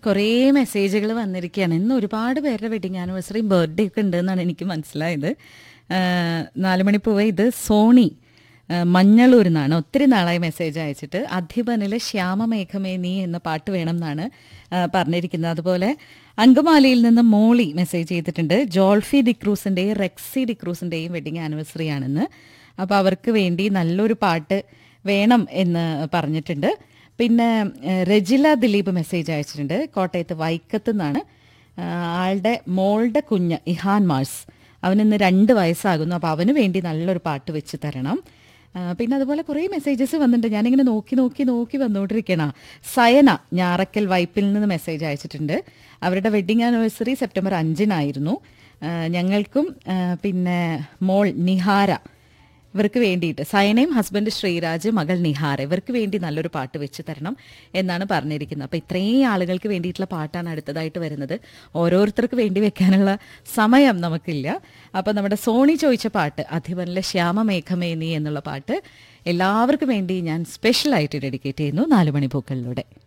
കുറേ മെസ്സേജുകൾ വന്നിരിക്കുകയാണ് ഇന്ന് ഒരുപാട് പേരുടെ വെഡിങ് ആനിവേഴ്സറിയും ബർത്ത്ഡേ ഒക്കെ ഉണ്ടെന്നാണ് എനിക്ക് മനസ്സിലായത് ആ, നാല് മണിപ്പൂവേ ഇത് സോണി ആ, മഞ്ഞളൂരിൽ നിന്നാണ് ഒത്തിരി നാളായി മെസ്സേജ് അയച്ചിട്ട് അധിപനിലെ ശ്യാമമേഘമേ നീ എന്ന പാട്ട് വേണം എന്നാണ് ആ, പറഞ്ഞിരിക്കുന്നത് അതുപോലെ അങ്കമാലിയിൽ നിന്ന് മോളി മെസ്സേജ് ചെയ്തിട്ടുണ്ട് ജോൾഫി ഡിക്രൂസിൻ്റെയും റെക്സി ഡിക്രൂസിൻ്റെയും വെഡിങ് ആനിവേഴ്സറി ആണെന്ന് അപ്പോൾ അവർക്ക് വേണ്ടി നല്ലൊരു പാട്ട് വേണം എന്ന് പറഞ്ഞിട്ടുണ്ട് പിന്നെ ഏഹ്, രജില ദിലീപ് മെസ്സേജ് അയച്ചിട്ടുണ്ട് കോട്ടയത്ത് വൈക്കത്ത് നിന്നാണ് ആഹ്, ആളുടെ മോളുടെ കുഞ്ഞ് ഇഹാൻ മാഴ്സ് അവനിന്ന് രണ്ട് വയസ്സാകുന്നു അപ്പോൾ അവന് വേണ്ടി നല്ലൊരു പാട്ട് വെച്ച് തരണം ആഹ്, പിന്നെ അതുപോലെ കുറേ മെസ്സേജസ് വന്നിട്ടുണ്ട് ഞാനിങ്ങനെ നോക്കി നോക്കി നോക്കി വന്നുകൊണ്ടിരിക്കണ സയന ഞാറക്കൽ വൈപ്പിൽ നിന്ന് മെസ്സേജ് അയച്ചിട്ടുണ്ട് അവരുടെ വെഡിങ് ആനിവേഴ്സറി സെപ്റ്റംബർ അഞ്ചിനായിരുന്നു ആഹ്, ഞങ്ങൾക്കും ആഹ്, പിന്നെ മോൾ നിഹാര ഇവർക്ക് വേണ്ടിയിട്ട് സയനയും ഹസ്ബൻഡ് ശ്രീരാജ് മകൾ നിഹാര ഇവർക്ക് വേണ്ടി നല്ലൊരു പാട്ട് വെച്ച് തരണം എന്നാണ് പറഞ്ഞിരിക്കുന്നത് അപ്പോൾ ഇത്രയും ആളുകൾക്ക് വേണ്ടിയിട്ടുള്ള പാട്ടാണ് അടുത്തതായിട്ട് വരുന്നത് ഓരോരുത്തർക്ക് വേണ്ടി വെക്കാനുള്ള സമയം നമുക്കില്ല അപ്പോൾ നമ്മുടെ സോണി ചോദിച്ച പാട്ട് അധിപനിലെ ശ്യാമമേഘമേ നീ എന്നുള്ള പാട്ട് എല്ലാവർക്കും വേണ്ടി ഞാൻ സ്പെഷ്യലായിട്ട് ഡെഡിക്കേറ്റ് ചെയ്യുന്നു നാലുമണി പൂക്കളിലൂടെ